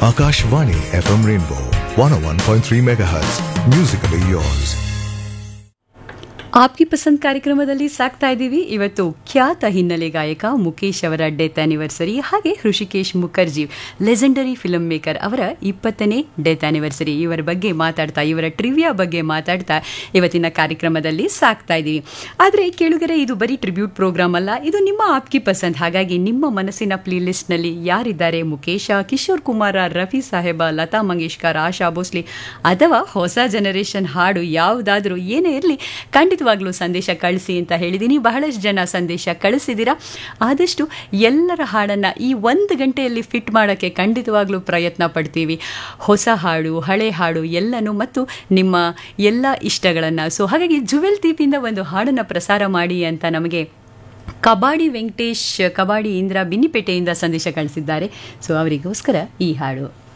Akashvani FM Rainbow 101.3 MHz. Musically yours. ಆಪ್ಕಿ ಪಸಂದ್ ಕಾರ್ಯಕ್ರಮದಲ್ಲಿ ಸಾಕ್ತಾ ಇದ್ದೀವಿ ಇವತ್ತು ಖ್ಯಾತ ಹಿನ್ನೆಲೆ ಗಾಯಕ ಮುಖೇಶ್ ಅವರ ಡೆತ್ ಆನಿವರ್ಸರಿ ಹಾಗೆ Hrishikesh Mukherjee legendary film maker ಅವರ ಇಪ್ಪತ್ತನೇ ಡೆತ್ ಆನಿವರ್ಸರಿ ಇವರ ಬಗ್ಗೆ ಮಾತಾಡ್ತಾ ಇವರ ಟ್ರಿವಿಯಾ ಬಗ್ಗೆ ಮಾತಾಡ್ತಾ ಇವತ್ತಿನ ಕಾರ್ಯಕ್ರಮದಲ್ಲಿ ಸಾಕ್ತಾ ಇದ್ದೀವಿ ಆದರೆ ಕೇಳುಗರೆ ಇದು ಬರೀ ಟ್ರಿಬ್ಯೂಟ್ ಪ್ರೋಗ್ರಾಮ್ ಅಲ್ಲ ಇದು ನಿಮ್ಮ ಆಪ್ಕಿ ಪಸಂದ್ ಹಾಗಾಗಿ ನಿಮ್ಮ ಮನಸ್ಸಿನ ಪ್ಲೇ ಲಿಸ್ಟ್ನಲ್ಲಿ ಯಾರಿದ್ದಾರೆ ಮುಖೇಶ ಕಿಶೋರ್ ಕುಮಾರ ರಫಿ ಸಾಹೇಬ ಲತಾ ಮಂಗೇಶ್ಕರ್ ಆಶಾ ಭೋಸ್ಲೆ ಅಥವಾ ಹೊಸ ಜನರೇಷನ್ ಹಾಡು ಯಾವುದಾದ್ರೂ ಏನೇ ಇರಲಿ ಖಂಡಿತವಾಗ್ಲೂ ಸಂದೇಶ ಕಳಿಸಿ ಅಂತ ಹೇಳಿದ್ದೀನಿ ಬಹಳಷ್ಟು ಜನ ಸಂದೇಶ ಕಳಿಸಿದ್ದೀರಾ ಆದಷ್ಟು ಎಲ್ಲರ ಹಾಡನ್ನು ಈ ಒಂದು ಗಂಟೆಯಲ್ಲಿ ಫಿಟ್ ಮಾಡೋಕ್ಕೆ ಖಂಡಿತವಾಗ್ಲೂ ಪ್ರಯತ್ನ ಪಡ್ತೀವಿ ಹೊಸ ಹಾಡು ಹಳೆ ಹಾಡು ಎಲ್ಲನೂ ಮತ್ತು ನಿಮ್ಮ ಎಲ್ಲ ಇಷ್ಟಗಳನ್ನು ಸೊ ಹಾಗಾಗಿ ಜುವೆಲ್ ದೀಪಿಂದ ಒಂದು ಹಾಡನ್ನು ಪ್ರಸಾರ ಮಾಡಿ ಅಂತ ನಮಗೆ ಕಬಾಡಿ ವೆಂಕಟೇಶ್ ಕಬಾಡಿ ಇಂದ್ರ ಬಿನ್ನಿಪೇಟೆಯಿಂದ ಸಂದೇಶ ಕಳಿಸಿದ್ದಾರೆ ಸೊ ಅವರಿಗೋಸ್ಕರ ಈ ಹಾಡು